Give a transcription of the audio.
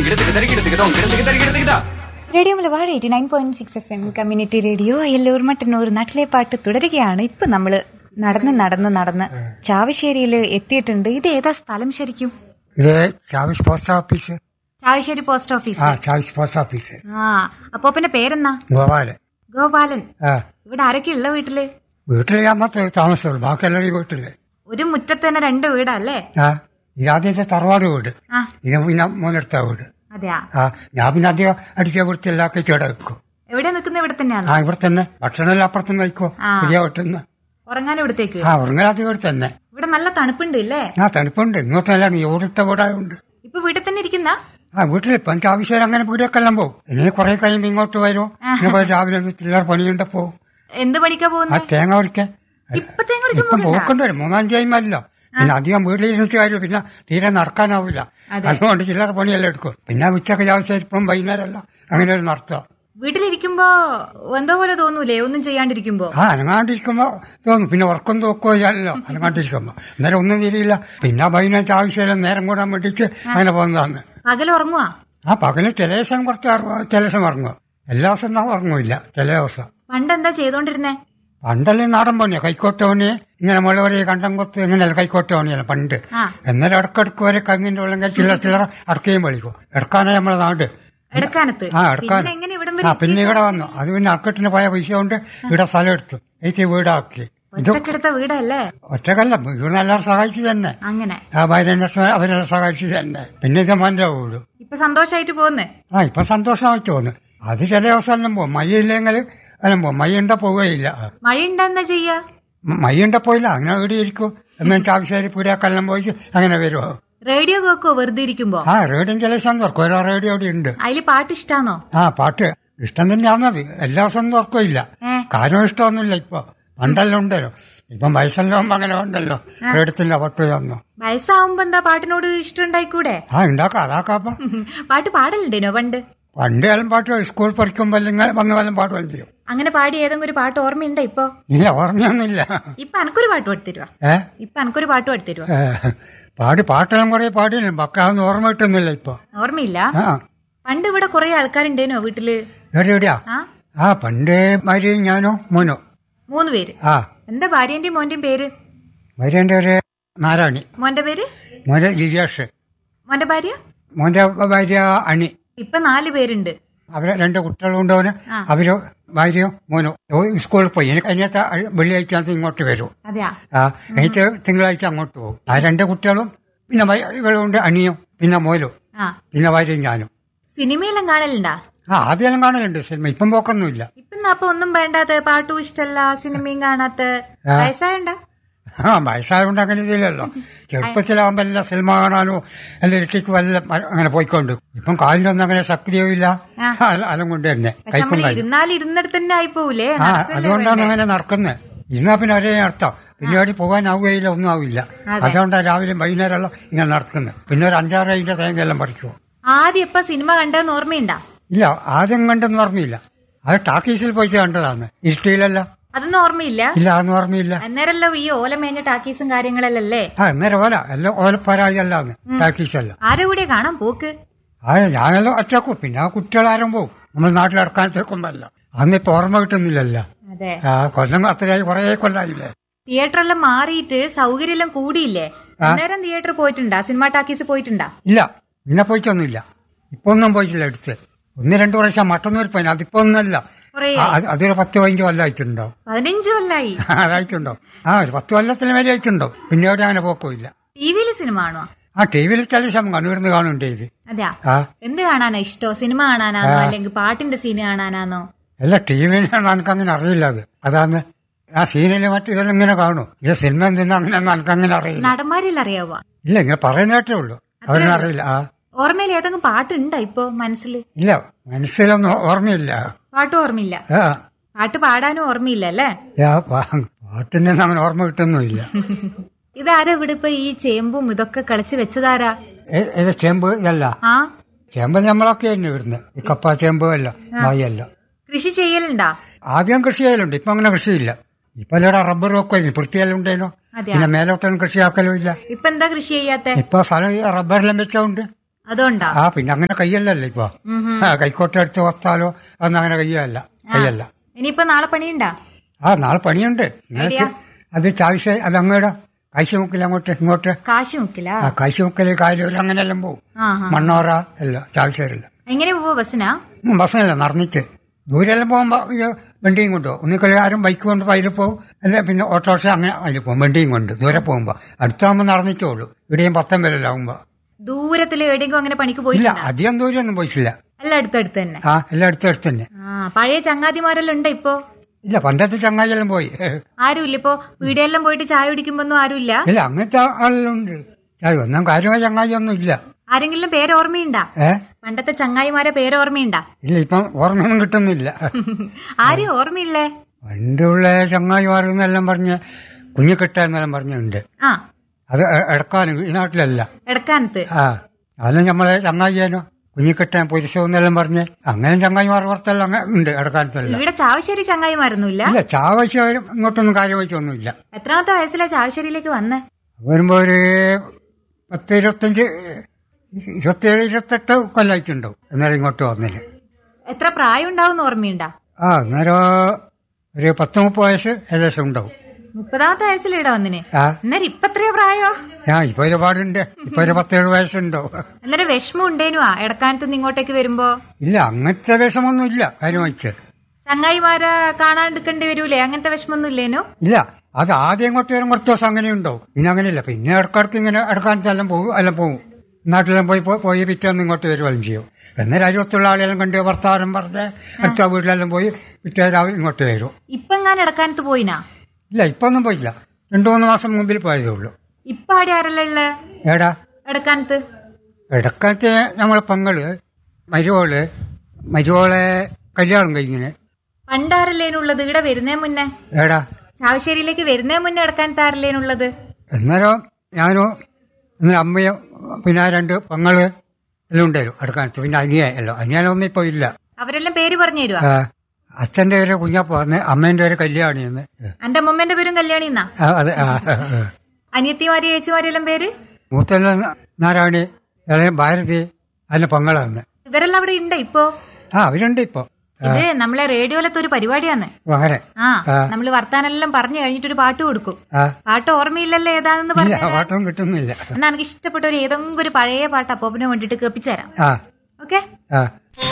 Radio Malabar eighty nine point six F M community radio Ayyallur Mattannur നാട്ടിലെ പാട്ട് തുടരുകയാണ് ഇപ്പൊ നമ്മള് നടന്ന് നടന്ന് നടന്ന് ചാവശ്ശേരിയിൽ എത്തിയിട്ടുണ്ട് ഇത് ഏതാ സ്ഥലം ശരിക്കും ഇത് ചാവിസ് പോസ്റ്റ് ഓഫീസ് ചാവശ്ശേരി പോസ്റ്റ് ആ ഓഫീസ് ചാവിസ് പോസ്റ്റ് ഓഫീസ് ആ അപ്പോപ്പന്റെ പേരെന്നാ ഗോപാലൻ ഗോപാലൻ ആ ഇവിടെ ആരൊക്കെ ഉള്ള വീട്ടില് വീട്ടിൽ ഞാൻ മാത്രമേ താമസമുള്ളൂ ബാക്കി എല്ലാവരും ഈ വീട്ടില് ഒരു മുറ്റത്ത് തന്നെ രണ്ട് വീടാ അല്ലേ ആ ഇത് ആദ്യത്തെ തറവാട് വീട് ആ ഇത് പിന്നെ മൂന്നെടുത്ത വീട് അതെയാ ആ ഞാൻ പിന്നെ അധികം അടിക്കാൻ കൊടുത്ത് എല്ലാ കച്ചവടം വെക്കും എവിടെ നിൽക്കുന്ന ഇവിടെ തന്നെയാണ് ആ ഇവിടെ തന്നെ ഭക്ഷണം എല്ലാം അപ്പുറത്തുനിന്ന് കഴിക്കോ ആ. പുതിയ വീട്ടിൽ നിന്ന് ഉറങ്ങാൻ ഇവിടത്തേക്ക് ആ ഉറങ്ങലാദ്യം ഇവിടെ തന്നെ ഇവിടെ നല്ല തണുപ്പുണ്ട് അല്ലേ ആ തണുപ്പുണ്ട് ഇങ്ങോട്ടെല്ലാം ഈ ഓടിട്ട വീടായുണ്ട് ഇപ്പൊ വീട്ടിൽ തന്നെ ഇരിക്കുന്ന ആ വീട്ടിൽ ഇപ്പം എനിക്ക് ആവശ്യം അങ്ങനെ വീടൊക്കെ എല്ലാം പോകും ഇനി കുറെ കഴിയുമ്പോൾ ഇങ്ങോട്ട് വരും പിന്നെ പോയി രാവിലെ ഒന്ന് ചില്ലറ പണിയുണ്ട് പോകും എന്ത് പണിക്കാ ആ പോകുന്നത് തേങ്ങ പൊരിക്കാൻ ഇപ്പൊ തേങ്ങ കുടിക്കാൻ ഇപ്പം പോകണ്ട പോക്കണ്ട വരും മൂന്നാം ചെയ്യുമല്ലോ പിന്നെ അധികം വീട്ടിലിരുന്നിട്ട് കാര്യം പിന്നെ തീരെ നടക്കാനാവില്ല അതെ. അതുകൊണ്ട് ചില്ലറ പണിയെല്ലാം എടുക്കും പിന്നെ ഉച്ചക്ക് ആവശ്യം ഇപ്പം വൈകുന്നേരമല്ല അങ്ങനെ ഒരു നടത്തുക വീട്ടിലിരിക്കുമ്പോ എന്തോ പോലെ തോന്നൂലേ ഒന്നും ചെയ്യാണ്ടിരിക്കുമ്പോ ആ അനങ്ങാണ്ടിരിക്കുമ്പോ തോന്നും പിന്നെ ഉറക്കം തോക്കോ ഇല്ലല്ലോ അനങ്ങാണ്ടിരിക്കുമ്പോ അന്നേരം ഒന്നും തിരിയില്ല പിന്നെ വൈകുന്നേരത്തെ ആവശ്യമില്ല നേരം കൂടാൻ വേണ്ടിയിട്ട് അങ്ങനെ പോകുന്നതാണ് പകൽ ഉറങ്ങുവാ ആ പകല് ചില ദിവസം കുറച്ച് ഉറങ്ങും, ചില ദിവസം ഉറങ്ങും എല്ലാ ദിവസം ഒന്നും ഉറങ്ങുമില്ല ചില ദിവസം പണ്ട് എന്താ ചെയ്തോണ്ടിരുന്നേ പണ്ടല്ലേ നാടൻ പണിയാ കൈക്കോട്ട പണി ഇങ്ങനെ മുളവരെ കണ്ടം കൊത്ത് ഇങ്ങനെയല്ല കൈക്കോട്ട പണിയല്ല പണ്ട് ആ. എന്നാലും ഇടക്കിടക്ക് വരെ കങ്ങിന്റെ ഉള്ളിൽ ചില്ലറ ചില്ലറ അടക്കുകയും വിളിക്കും ഇടക്കാനാ നമ്മളെ നാട് എടുക്കാനത്ത് ആ എടുക്കാൻ പിന്നെ എങ്ങനെ ഇവിടം ആ വരെ പിന്നെ ഇവിടെ വന്നു അത് പിന്നെ അർക്കട്ടിന് പോയ പൈസ കൊണ്ട് ഇവിടെ സ്ഥലം എടുത്തു എനിക്ക് വീടാക്കി ഇത് ഒറ്റക്കെടുത്ത വീടല്ലേ ഒറ്റക്കല്ല ഇവിടെ എല്ലാവരും സഹായിച്ചു തന്നെ അങ്ങനെ ആ ഭാര്യ അവരെല്ലാം സഹായിച്ചു തന്നെ പിന്നെ ഇത് മോന്റെ വീട് ഇപ്പൊ സന്തോഷായിട്ട് പോകുന്നേ ആ ഇപ്പൊ സന്തോഷമായി തോന്നുന്നു അത് ചില ദിവസം എല്ലാം പോകും മഴ ഇല്ലെങ്കിൽ എല്ലാം പോകും മഴ ഉണ്ട പോവുകയില്ല മഴ ഉണ്ടാ ചെയ്യാ മ- മഴ ഉണ്ട പോയില്ല അങ്ങനെ ഇവിടെ ഇരിക്കും എന്നു ചാവശ്ശേരി പുരാക്കെല്ലാം പോയി അങ്ങനെ വരുമോ റേഡിയോ കേക്കോ വെറുതെ ഇരിക്കുമ്പോ ആ റേഡിയോ ചില ദിവസം തുറക്കും ഓരോ റേഡിയോ ഇവിടെ ഉണ്ട് അതില് പാട്ട് ഇഷ്ടാന്നോ ആ പാട്ട് ഇഷ്ടം തന്നെയാണത് എല്ലാ ദിവസവും തുറക്കില്ല ഏ കാര്യം ഇഷ്ടമൊന്നുമില്ല ഇപ്പൊ പണ്ടെല്ലാം ഉണ്ടല്ലോ ഇപ്പം വയസ്സെല്ലാം അങ്ങനെ ഉണ്ടല്ലോ റേഡത്തില്ല പട്ട് തന്നു വയസ്സാവുമ്പോ എന്താ പാട്ടിനോട് ഇഷ്ടം ഉണ്ടായിക്കൂടെ ആ ഉണ്ടാക്കാം അതാക്കാപ്പ പാട്ട് പാടലുണ്ടേനോ പണ്ട് പണ്ട് കാലം പാട്ട് സ്കൂൾ പഠിക്കുമ്പോൾ അല്ലെങ്കിൽ വന്ന കാലം പാട്ട് ചെയ്യും അങ്ങനെ പാടി ഏതെങ്കിലും ഒരു പാട്ട് ഓർമ്മയുണ്ടോ ഇപ്പൊ ഇല്ല ഓർമ്മയൊന്നുമില്ല ഇപ്പൊ എനക്കൊരു പാട്ട് പാടിത്തരുവാ ഏ ഇപ്പൊ എനക്കൊരു പാട്ട് പാടിത്തരുവാ ഏ, പാടി പാട്ടെല്ലാം കുറെ പാടിയില്ല പക്ക അതൊന്നും ഓർമ്മ കിട്ടുന്നില്ല ഇപ്പൊ ഓർമ്മയില്ല ആ പണ്ട് ഇവിടെ കുറെ ആൾക്കാരുണ്ടേനോ വീട്ടില് എവിടെ എവിടെയാ ആ ആ പണ്ട് ഭാര്യയും ഞാനോ മോനോ മൂന്ന് പേര് ആ എന്താ ഭാര്യന്റെയും മോന്റെയും പേര് ഭാര്യന്റെ ഒരു നാരായണി മോന്റെ പേര് മോന്റെ ജിജേഷ് മോന്റെ ഭാര്യ മോന്റെ ഭാര്യ അണി ഇപ്പൊ നാല് പേരുണ്ട് അവരെ രണ്ട് കുട്ടികളുണ്ട് അവന് അവര് ഭാര്യയോ മോനോ ഓ സ്കൂളിൽ പോയി എനിക്ക് അതിനകത്ത് വെള്ളിയാഴ്ച ഇങ്ങോട്ട് വരും അതെയാ ആ എനിക്ക് തിങ്കളാഴ്ച അങ്ങോട്ട് പോകും ആ രണ്ട് കുട്ടികളും പിന്നെ വൈ- ഇവളുണ്ട് അണിയും പിന്നെ മോലും ആ പിന്നെ ഭാര്യയും ഞാനും സിനിമയെല്ലാം കാണലുണ്ടാ ആ ആദ്യം കാണലുണ്ട് സിനിമ ഇപ്പം പോക്കൊന്നുമില്ല ഇപ്പൊ എന്നാ അപ്പൊ ഒന്നും വേണ്ടാത്ത പാട്ടും ഇഷ്ടല്ല സിനിമയും കാണാത്ത വയസ്സായണ്ട ആ വയസ്സായതുകൊണ്ട് അങ്ങനെ ഇതില്ലല്ലോ ചെറുപ്പത്തിലാവുമ്പോ എല്ലാം സിനിമ കാണാനോ എല്ലാം ഇരട്ടിക്ക് വല്ല അങ്ങനെ പോയിക്കൊണ്ട് ഇപ്പം കാലിലൊന്നും അങ്ങനെ ശക്തിയോ ഇല്ല അല- അലം കൊണ്ട് തന്നെ പക്ഷെ കൈക്കും നമ്മൾ കാലും ഇരുന്നാൽ ഇരുന്നിടത്ത് തന്നെ ആയിപ്പോവില്ലേ ആ അതുകൊണ്ടാണ് അങ്ങനെ നടക്കുന്നത് ഇരുന്നാ പിന്നെ ഒരേ അർത്ഥം പിന്നെ അവിടെ പോകാനാവുകയില്ല ഒന്നും ആവില്ല അതുകൊണ്ടാണ് രാവിലെ വൈകുന്നേരമല്ലോ ഇങ്ങനെ നടക്കുന്നത് പിന്നെ ഒരു അഞ്ചാറ് അതിന്റെ തേങ്ങയെല്ലാം പറിക്കുമോ ആദ്യം എപ്പ സിനിമ കണ്ടെന്ന് ഓർമ്മയുണ്ടാ ഇല്ല ആദ്യം കണ്ടെന്ന് ഓർമ്മയില്ല അത് ടാക്കീസിൽ പോയിട്ട് കണ്ടതാണ് ഇരുട്ടിയിലല്ല അതൊന്നും ഓർമ്മയില്ല ഇല്ല അതൊന്നും ഓർമ്മയില്ല അന്നേരല്ലോ ഈ ഓല മേഞ്ഞ ടാക്കീസും കാര്യങ്ങളല്ലേ ആ അന്നേരം ഓല എല്ലാം ഓലപ്പരാജല്ലാന്ന് ടാക്കീസല്ല ആരെ കൂടെ കാണാൻ പോക്ക് ആ ഞാനെല്ലാം ഒറ്റക്കും പിന്നെ ആ കുട്ടികളാരും പോവും നമ്മൾ നാട്ടിൽ ഇറക്കാൻ തേക്കുമ്പല്ല അന്നിപ്പോ ഓർമ്മ കിട്ടുന്നില്ലല്ലോ അതെ ആ കൊല്ലം അത്രയായി കുറേ കൊല്ലായില്ലേ തിയേറ്ററെല്ലാം മാറിയിട്ട് സൗകര്യമെല്ലാം കൂടിയില്ലേ അന്നേരം തിയേറ്റർ പോയിട്ടുണ്ടാ സിനിമ ടാക്കീസ് പോയിട്ടുണ്ടാ ഇല്ല പിന്നെ പോയിട്ടൊന്നുമില്ല ഇപ്പൊ ഒന്നും പോയിട്ടില്ല അടുത്ത് ഒന്ന് രണ്ടു പ്രാവശ്യം മട്ടന്നൂർ പോയി അതിപ്പോ ഒന്നല്ല കുറേ ആ, അത് അതൊരു പത്ത് പതിനഞ്ച് കൊല്ലം അയച്ചിട്ടുണ്ടാവും പതിനഞ്ച് കൊല്ലായി അതായിട്ടുണ്ടാവും ആ ഒരു പത്ത് കൊല്ലത്തിന് വരെ അയച്ചിട്ടുണ്ടാവും പിന്നെ എവിടെ അങ്ങനെ പോക്കില്ല ടി വിയിൽ സിനിമ കാണുവാ ആ ടി വിയിൽ ചില ശം കണ്ണൂർന്ന് കാണും ടി വി അതെയാ ആ എന്ത് കാണാനാ ഇഷ്ടോ സിനിമ കാണാനാണോ അല്ലെങ്കിൽ പാട്ടിന്റെ സീന് കാണാനാണോ അല്ല ടി വിയിലാണ് എനിക്കങ്ങനെ അറിയില്ല അത് അതാണ് ആ സീനിൽ മറ്റു ഇതെല്ലാം ഇങ്ങനെ കാണും ഇത് സിനിമ എന്തെന്ന് അങ്ങനെ എനിക്കങ്ങനെ അറിയില്ല നടന്മാരെല്ലാം അറിയാവോ ഇല്ല ഇങ്ങനെ പറയുന്ന കേട്ടേ ഉള്ളൂ അവരറിയില്ല ആ ഓർമ്മയിൽ ഏതെങ്കിലും പാട്ടുണ്ടോ ഇപ്പൊ മനസ്സിൽ ഇല്ല മനസ്സിലൊന്നും ഓർമ്മയില്ല പാട്ടും ഓർമ്മയില്ല ആ പാട്ട് പാടാനും ഓർമ്മയില്ല അല്ലേ ആ, പാ- പാട്ടിന്റെ ഒന്നും അങ്ങനെ ഓർമ്മ കിട്ടുന്നുമില്ല ഇതാരാ ഇവിടെ ഇപ്പൊ ഈ ചേമ്പും ഇതൊക്കെ കളിച്ച് വെച്ചതാരാ ഏ- ഏത് ചേമ്പ് ഇതല്ല ആ ചേമ്പ് നമ്മളൊക്കെ തന്നെ ഇവിടുന്ന് ഈ കപ്പ ചേമ്പ് അല്ല മായല്ല കൃഷി ചെയ്യലുണ്ടാ ആദ്യം കൃഷി ചെയ്യലുണ്ട് ഇപ്പൊ അങ്ങനെ കൃഷിയില്ല ഇപ്പൊ ഇവിടെ റബ്ബർ ഒക്കെ വൃത്തിയെല്ലാം ഉണ്ടേനോ അതെയാ പിന്നെ മേലോട്ടൊന്നും കൃഷിയാക്കലും ഇല്ല ഇപ്പൊ എന്താ കൃഷി ചെയ്യാത്ത ഇപ്പൊ സ്ഥലം ഈ റബ്ബറെല്ലാം വെച്ചോണ്ട് അതുകൊണ്ടാ ആ പിന്നെ അങ്ങനെ കയ്യല്ലല്ലോ ഇപ്പൊ ആ കൈക്കോട്ട് എടുത്ത് വത്താലോ അതൊന്നും അങ്ങനെ കയ്യല്ല കയ്യല്ല ഇനിയിപ്പോ നാളെ പണിയുണ്ടാ ആ നാളെ പണിയുണ്ട് നിങ്ങൾക്ക് അത് ചാവശ്യ അത് അങ്ങോട്ട് കാഴ്ചമുക്കിൽ അങ്ങോട്ട് ഇങ്ങോട്ട് കാശ് മുക്കില്ല ആ കാഴ്ചമുക്കല് കായലൂർ അങ്ങനെയെല്ലാം പോവും ആ മണ്ണോറ എല്ലാം ചാവശ്യരില്ല എങ്ങനെ പോവോ ബസ്സിനാ ബസ്സിനല്ല നടന്നിട്ട് ദൂരെല്ലാം പോകുമ്പോ ഈ വണ്ടിയും കൊണ്ടുപോകും ഒന്നിക്കൽ ആരും ബൈക്ക് കൊണ്ട് അതിൽ പോകും അല്ല പിന്നെ ഓട്ടോറിക്ഷ അങ്ങനെ അതിൽ പോകും വണ്ടിയും കൊണ്ട് ദൂരെ പോകുമ്പോ അടുത്താകുമ്പോ നടന്നിട്ടേ ഉള്ളൂ ഇവിടെയും പത്തം വിരലാകുമ്പോ ദൂരത്തില് എവിടെയെങ്കിലും അങ്ങനെ പണിക്ക് ഇല്ല പോയിട്ടില്ല അധികം ദൂരമൊന്നും പോയിട്ടില്ല എല്ലാം അടുത്തടുത്ത് തന്നെ ആ എല്ലാം അടുത്തടുത്ത് തന്നെ ആ പഴയ ചങ്ങാതിമാരെല്ലാം ഉണ്ട് ഇപ്പോ ഇല്ല പണ്ടത്തെ ചങ്ങായിയെല്ലാം പോയി ആരുമില്ല ഇപ്പോ വീടെല്ലാം പോയിട്ട് ചായ കുടിക്കുമ്പോന്നും ആരുമില്ല ഇല്ല അങ്ങനത്തെ ആളുണ്ട് ചായ ഒന്നും കാര്യമായ ചങ്ങായി ഒന്നും ഇല്ല ആരെങ്കിലും പേര് ഓർമ്മയുണ്ടാ ഏ പണ്ടത്തെ ചങ്ങായിമാരെ പേര് ഓർമ്മയുണ്ടാ ഇല്ല ഇപ്പം ഓർമ്മയൊന്നും കിട്ടുന്നില്ല ആരും ഓർമ്മയില്ലേ പണ്ടുള്ള ചങ്ങായിമാർ എന്നെല്ലാം പറഞ്ഞ് കുഞ്ഞിക്കെട്ട എന്നെല്ലാം പറഞ്ഞുണ്ട് ആ അത് എ- എടക്കാനും ഈ നാട്ടിലല്ല എടക്കാനത്ത് ആ അതെല്ലാം നമ്മളെ ചങ്ങായിയാനോ കുഞ്ഞിക്കെട്ടാൻ പൊരിശോ എന്നെല്ലാം പറഞ്ഞ് അങ്ങനെ ചങ്ങായിമാർ പുറത്തെല്ലാം അങ്ങനെ ഉണ്ട് എടക്കാനത്തെല്ലാം ഇവിടെ ചാവശ്ശേരി ചങ്ങായിമാരൊന്നുമില്ല ഇല്ല ചാവശ്യം ഇങ്ങോട്ടൊന്നും കാര്യമായിട്ടൊന്നുമില്ല എത്രാമത്തെ വയസ്സിലാ ചാവശ്ശേരിയിലേക്ക് വന്നേ വരുമ്പോ ഒരു പത്ത് ഇരുപത്തഞ്ച് ഇരുപത്തിയേഴ് ഇരുപത്തെട്ട് കൊല്ലായിട്ടുണ്ടാവും എന്നാലും ഇങ്ങോട്ട് വന്നില്ല എത്ര പ്രായം ഉണ്ടാവും ഓർമ്മയുണ്ടാ ആ അന്നേരം ഒരു പത്ത് മുപ്പത് വയസ്സ് ഏകദേശം ഉണ്ടാവും മുപ്പതാമത്തെ വയസ്സിൽ ഇവിടെ വന്നിന് ആ അന്നേരം ഇപ്പൊ എത്രയോ പ്രായോ ഞാൻ ഇപ്പൊ ഒരുപാടുണ്ട് ഇപ്പൊ ഒരു പത്തേഴ് വയസ്സുണ്ടാവും അന്നേരം വിഷമം ഉണ്ടേനുവാ എടക്കാനത്ത് നിന്ന് ഇങ്ങോട്ടേക്ക് വരുമ്പോ ഇല്ല അങ്ങനത്തെ വിഷമൊന്നും ഇല്ല കാര്യമായിട്ട് ചങ്ങായിമാരെ കാണാണ്ടിരിക്കേണ്ടി വരൂലേ അങ്ങനത്തെ വിഷമൊന്നും ഇല്ലേനു ഇല്ല അത് ആദ്യം ഇങ്ങോട്ട് വരും കുറച്ച് ദിവസം അങ്ങനെ ഉണ്ടാവും പിന്നെ അങ്ങനെയില്ല പിന്നെ ഇടക്കിടക്ക് ഇങ്ങനെ ഇടക്കാലത്തെല്ലാം പോകും എല്ലാം പോകും നാട്ടിലെല്ലാം പോയി പോ- പോയി പിറ്റേന്ന് ഇങ്ങോട്ട് വരുവാനും ചെയ്യും എന്നാൽ അരുപത്തുള്ള ആളെല്ലാം കണ്ട് വർത്താനം പറഞ്ഞ് അടുത്ത വീട്ടിലെല്ലാം പോയി പിറ്റേ രാവിലെ ഇങ്ങോട്ട് വരും ഇപ്പൊ എങ്ങാൻ എടക്കാനത്ത് പോയിനാ ഇല്ല ഇപ്പൊ ഒന്നും പോയില്ല രണ്ടു മൂന്ന് മാസം മുമ്പിൽ പോയതേ ഉള്ളൂ ഇപ്പൊ ആടെ ആരല്ലേ ഉള്ളേ ഏടാ എടക്കാനത്ത് ഇടക്കാലത്ത് നമ്മളെ പെങ്ങള് മരുവോള് മരുവോളെ കല്യാണം കഴിഞ്ഞിന് പണ്ടാരല്ലേനുള്ളത് ഇവിടെ വരുന്നേ മുന്നേ ഏടാ ചാവശ്ശേരിയിലേക്ക് വരുന്നേ മുന്നേ എടക്കാനത്ത് ആരല്ലേനുള്ളത് അന്നേരം ഞാനും ഇന്നലെ അമ്മയും പിന്നെ ആ രണ്ട് പെങ്ങള് എല്ലാം ഉണ്ടായിരുന്നു അടുക്കാലത്ത് പിന്നെ അനിയ എല്ലാം അനിയാനൊന്നും ഇപ്പൊ ഇല്ല അവരെല്ലാം പേര് പറഞ്ഞു തരുവാ ആ, അച്ഛന്റെ പേര് കുഞ്ഞപ്പ വന്ന് അമ്മേന്റെ പേര് കല്യാണി എന്ന് എന്റെ അമ്മമ്മേന്റെ പേരും കല്യാണി എന്നാ ആ, അതെ ആ, ആ, ആ. അനിയത്തിമാരി ചേച്ചിമാരെല്ലാം പേര് മൂത്തല്ല നാരായണി ഇളയ ഭാരതി അതിന്റെ പെങ്ങളാന്ന് ഇവരെല്ലാം അവിടെ ഉണ്ട് ഇപ്പോ ആ അവരുണ്ട് ഇപ്പൊ ഇത് നമ്മളെ റേഡിയോയിലത്തെ ഒരു പരിപാടിയാന്ന് ഓ, അങ്ങനെ ആ നമ്മള് വർത്താനെല്ലാം പറഞ്ഞു കഴിഞ്ഞിട്ടൊരു പാട്ട് കൊടുക്കും ആ പാട്ട് ഓർമ്മയില്ലല്ലോ ഏതാണെന്ന് ഇല്ല പറഞ്ഞു പാട്ടൊന്നും കിട്ടുന്നില്ല എന്നാ എനിക്ക് ഇഷ്ടപ്പെട്ട ഒരു ഏതെങ്കിലും ഒരു പഴയ പാട്ട് അപ്പോപ്പിനെ വേണ്ടിട്ട് കേൾപ്പിച്ചു തരാം ആ ഓക്കെ ആ